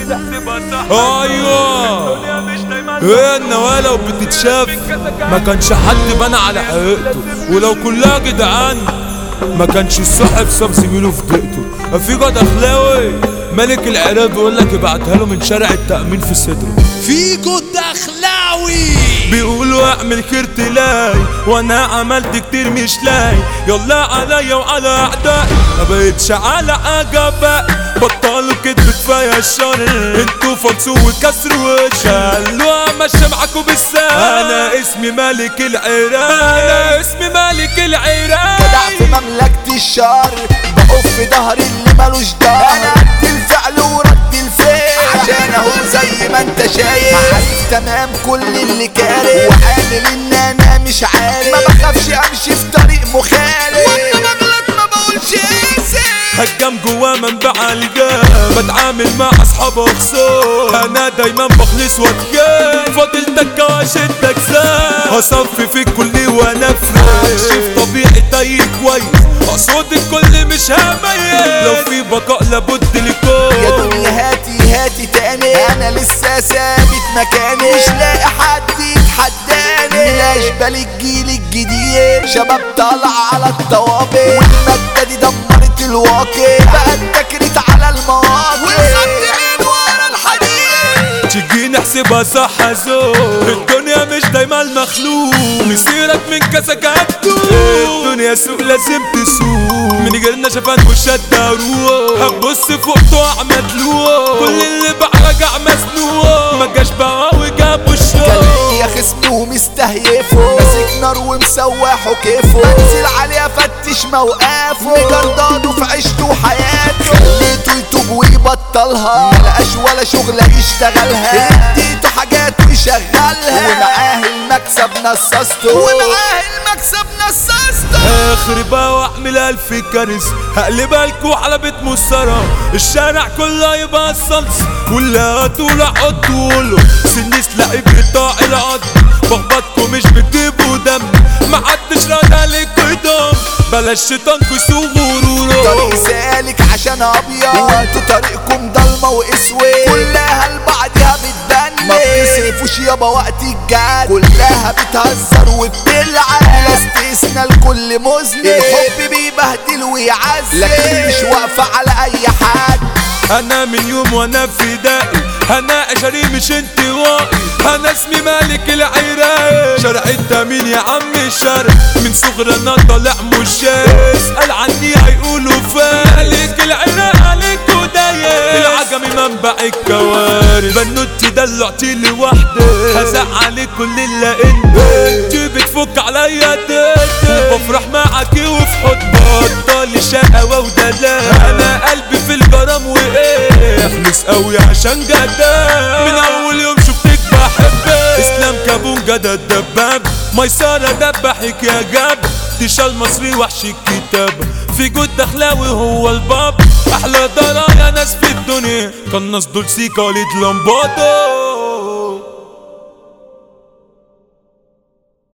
ايوه هي النواله وبتتشاف ما كانش حد بنى على حقيقته ولو كلها جدعان ما كانش الصاحب ساب زميله في دقته في جد اخلاوي ملك العراق بيقول لك ابعتها له من شارع التأمين في صدره فيجو الدخلاوي بيقولوا اعمل خير تلاقي وانا عملت كتير مش لاقي يلا عليا وعلى اعدائي ما بقتش على عجبة بطلوا كدب كفايه الشر انتوا فلسوا وكسر وش خلوها ماشيه معاكوا بالسهل انا اسمي ملك العراق انا اسمي ملك العراق جدع في مملكة الشر بقف في ظهر اللي ملوش دار انا قد الفعل ورد الفعل عشان اهو زي ما انت شايف عارف تمام كل اللي كاره وعامل ان انا مش عارف ما بخافش امشي في طريق مخالف وانا بغلط ما بقولش اسف هجم جوا منبع الجام بتعامل مع اصحاب وخصوم انا دايما بخلص واتجام فضلتك وعشتك زاد هصفي في كل وانا فريش شوف طبيعي طيب كويس اقصد الكل مش هميز لو في بقاء لابد يا لكون دنيا هاتي هاتي تاني انا لسه ثابت مكاني مش لاقي حد يتحداني من اشبال الجيل الجديد شباب طالع على الطوابق والمادة دي دمرت الواقع بقى اتكرت على المواقع والخط عين ورا الحديد تيجي نحسبها صح زور الدنيا مش دايما المخلوق مسيرك من كاسك هتدوق الدنيا سوق لازم تسوق من غيرنا شفان وشد روح هتبص فوق تقع مدلوق كل اللي بقى رجع مسنوق ما جاش بقى وجابوا الشوق كلمني يا خصمي ومستهيفه ماسك نار ومسوحه كيفه انزل عليه افتش موقفه مجردانه في عيشته وحياته خليته يتوب ويبطلها ملقاش ولا شغلة يشتغلها اديته حاجات يشغلها ومعاه المكسب نصصته ومعاه المكسب نصصته اخر بقى واعمل الف كارث هقلبها لكو على بيت مسطرة الشارع كله يبقى الصلص كلها طول حط وقوله سنيس لعيب قطاع العض بخبطكوا مش بتجيبوا دم محدش رد عليكوا يدم بلاش شيطانكوا سوق غروره طريق سالك عشان ابيض وانتوا طريقكم ضلمه واسود كلها لبعضها بتبني ما بتصرفوش يابا وقت الجد كلها بتهزر وبتلعب لا استثنى الكل مذنب الحب بيبهدل ويعذب لكن مش واقفه على اي حد انا من يوم وانا في دائي انا عشري مش انطوائي انا اسمي مالك العراق شرع التامين يا عم الشرق من صغر انا طالع مشاي اسأل عني هيقولوا فين مالك العراق عليك ودايق العجمي منبع الكوارث بنوتي دلعتي لوحدي هزعلك كل اللي انت انت بتفك عليا تيتي بفرح معاكي وفي حضن بطل شقاوة ودلال انا قلبي في الجرام وايه اخلص قوي عشان جدال من اول يوم شفتك بحبك اسلام كابون جدد دباب ميسرة دبحك يا جاب تشال مصري وحش الكتاب في جود دخلاوي هو الباب احلى ضرايا ناس في الدنيا كان ناس دول سيكا وليد لمبادو